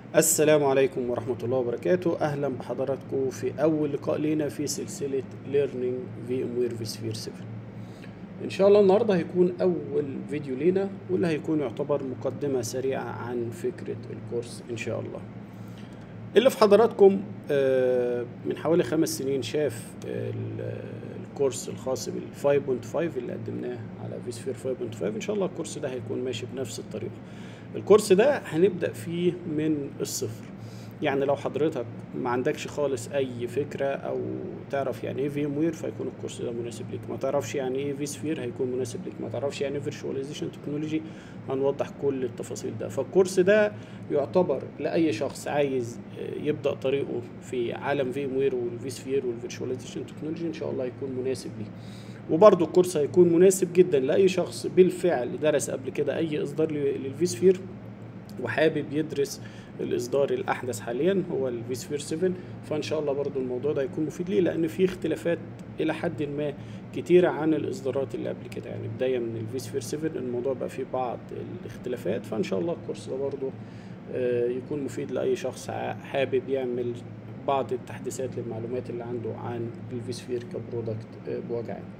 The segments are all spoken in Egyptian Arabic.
السلام عليكم ورحمة الله وبركاته أهلا بحضراتكم في أول لقاء لينا في سلسلة Learning VMware vSphere 7 إن شاء الله النهاردة هيكون أول فيديو لينا واللي هيكون يعتبر مقدمة سريعة عن فكرة الكورس إن شاء الله اللي في حضراتكم آه، من حوالي خمس سنين شاف ال- الكورس الخاص بال 5.5 اللي قدمناه على vSphere 5.5 إن شاء الله الكورس ده هيكون ماشي بنفس الطريقة الكورس ده هنبدأ فيه من الصفر يعني لو حضرتك ما عندكش خالص اي فكره او تعرف يعني ايه فيم وير فيكون الكورس ده مناسب ليك ما تعرفش يعني ايه في سفير هيكون مناسب ليك ما تعرفش يعني ايه فيرتشواليزيشن تكنولوجي هنوضح كل التفاصيل ده فالكورس ده يعتبر لاي شخص عايز آه، يبدا طريقه في عالم فيم وير والفي سفير والفيرتشواليزيشن تكنولوجي ان شاء الله هيكون مناسب ليه وبرضه الكورس هيكون مناسب جدا لاي شخص بالفعل درس قبل كده اي اصدار للفي سفير وحابب يدرس الاصدار الاحدث حاليا هو الفي سفير 7 فان شاء الله برضو الموضوع ده هيكون مفيد ليه لان في اختلافات الى حد ما كتيره عن الاصدارات اللي قبل كده يعني بدايه من الفي سفير 7 الموضوع بقى فيه بعض الاختلافات فان شاء الله الكورس ده برضو آه، يكون مفيد لاي شخص ع- حابب يعمل بعض التحديثات للمعلومات اللي عنده عن الفي سفير كبرودكت آه، بوجه عام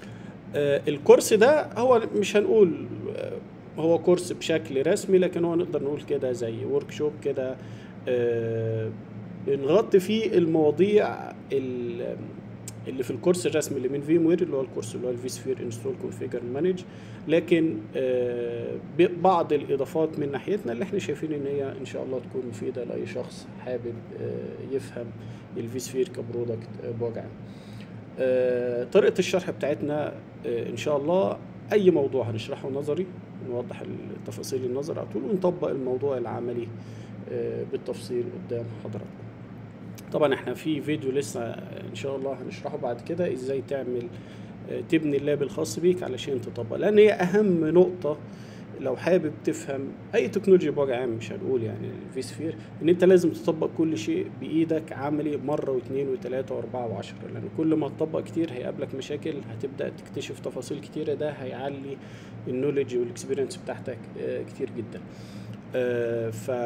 آه، الكورس ده هو مش هنقول آه، هو كورس بشكل رسمي لكن هو نقدر نقول كده زي ورك شوب كده آه، بنغطي فيه المواضيع ال- اللي في الكورس الرسمي اللي من فيم وير اللي هو الكورس اللي هو الفي سفير انستول كونفيجر مانج لكن آه، ب- بعض الاضافات من ناحيتنا اللي احنا شايفين ان هي ان شاء الله تكون مفيده لاي شخص حابب آه، يفهم الفي سفير كبرودكت آه، بوجه عام آه، طريقة الشرح بتاعتنا آه، إن شاء الله أي موضوع هنشرحه نظري نوضح التفاصيل النظر على طول ونطبق الموضوع العملي آه، بالتفصيل قدام حضراتكم طبعا احنا في فيديو لسه ان شاء الله هنشرحه بعد كده ازاي تعمل آه، تبني اللاب الخاص بيك علشان تطبق لان هي اهم نقطة لو حابب تفهم اي تكنولوجيا بوجه عام مش هنقول يعني الفي سفير ان انت لازم تطبق كل شيء بايدك عملي مره واثنين وثلاثه واربعه وعشره لان كل ما تطبق كتير هيقابلك مشاكل هتبدا تكتشف تفاصيل كتيره ده هيعلي النولج والاكسبيرينس بتاعتك آه، كتير جدا آه،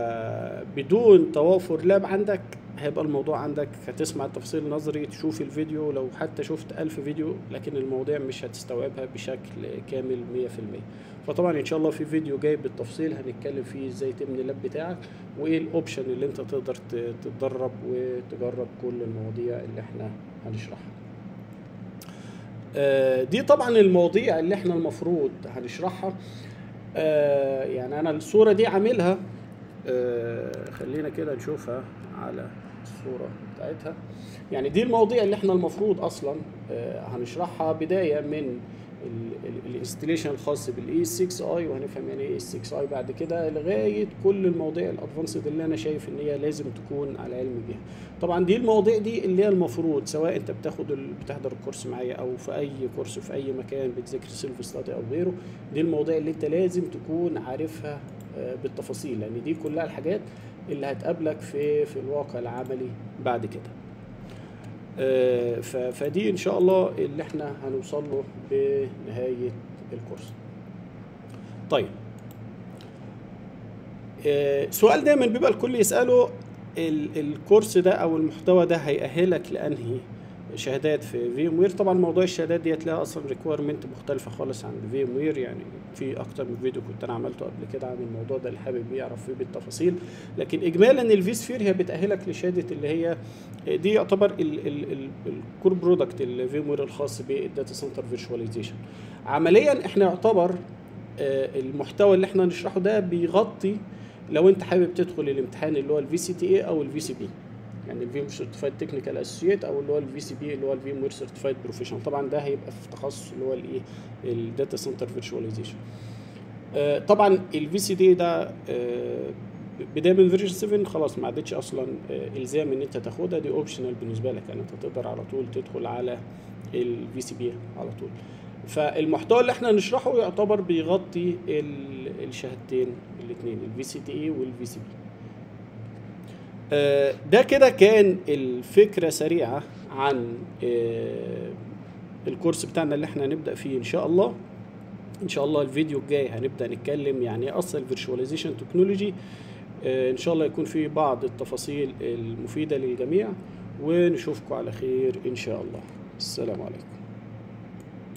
فبدون توافر لاب عندك هيبقى الموضوع عندك هتسمع التفاصيل النظري تشوف الفيديو لو حتى شفت ألف فيديو لكن المواضيع مش هتستوعبها بشكل كامل مية في المية فطبعا ان شاء الله في فيديو جاي بالتفصيل هنتكلم فيه ازاي تبني اللاب بتاعك وايه الاوبشن اللي انت تقدر ت- تتدرب وتجرب كل المواضيع اللي احنا هنشرحها آه، دي طبعا المواضيع اللي احنا المفروض هنشرحها آه، يعني انا الصورة دي عاملها آه، خلينا كده نشوفها على الصورة بتاعتها يعني دي المواضيع اللي احنا المفروض اصلا آه، هنشرحها بداية من الانستليشن الخاص بالاي 6 اي وهنفهم يعني ايه 6 اي بعد كده لغايه كل المواضيع الادفانسد اللي انا شايف ان هي لازم تكون على علم بيها طبعا دي المواضيع دي اللي هي المفروض سواء انت بتاخد ال- بتحضر الكورس معايا او في اي كورس في اي مكان بتذاكر سيلف ستادي او غيره دي المواضيع اللي انت لازم تكون عارفها آه، بالتفاصيل لان دي كلها الحاجات اللي هتقابلك في في الواقع العملي بعد كده آه، ف- فدي ان شاء الله اللي احنا هنوصل له بنهايه الكورس طيب آه، سؤال دايما بيبقى الكل يساله ال- الكورس ده او المحتوى ده هيأهلك لانهي شهادات في فيم وير طبعا موضوع الشهادات دي هتلاقيها اصلا ريكويرمنت مختلفه خالص عن فيم وير يعني في اكتر من فيديو كنت انا عملته قبل كده عن الموضوع ده اللي حابب يعرف فيه بالتفاصيل لكن اجمالا الفي سفير هي بتاهلك لشهاده اللي هي دي يعتبر الكور برودكت الفيم وير الخاص بالداتا سنتر فيرتشواليزيشن عمليا احنا يعتبر آه، المحتوى اللي احنا نشرحه ده بيغطي لو انت حابب تدخل الامتحان اللي هو الفي سي تي اي او الفي سي بي يعني الفيم سيرتيفايد تكنيكال اسوسييت او اللي هو الفي سي بي اللي هو الفيم وير سيرتيفايد بروفيشنال طبعا ده هيبقى في تخصص اللي هو الايه الداتا سنتر فيرتشواليزيشن طبعا الفي سي دي ده آه، بدايه من فيرجن 7 خلاص ما عادتش اصلا آه، الزام ان انت تاخدها دي اوبشنال بالنسبه لك يعني انت تقدر على طول تدخل على الفي سي بي على طول فالمحتوى اللي احنا نشرحه يعتبر بيغطي ال- الشهادتين الاثنين الفي سي تي اي والفي سي بي آه، ده كده كان الفكرة سريعة عن آه، الكورس بتاعنا اللي احنا هنبدأ فيه ان شاء الله ان شاء الله الفيديو الجاي هنبدأ نتكلم يعني ايه اصلا الفيرتشواليزيشن تكنولوجي آه، ان شاء الله يكون في بعض التفاصيل المفيدة للجميع ونشوفكم على خير ان شاء الله السلام عليكم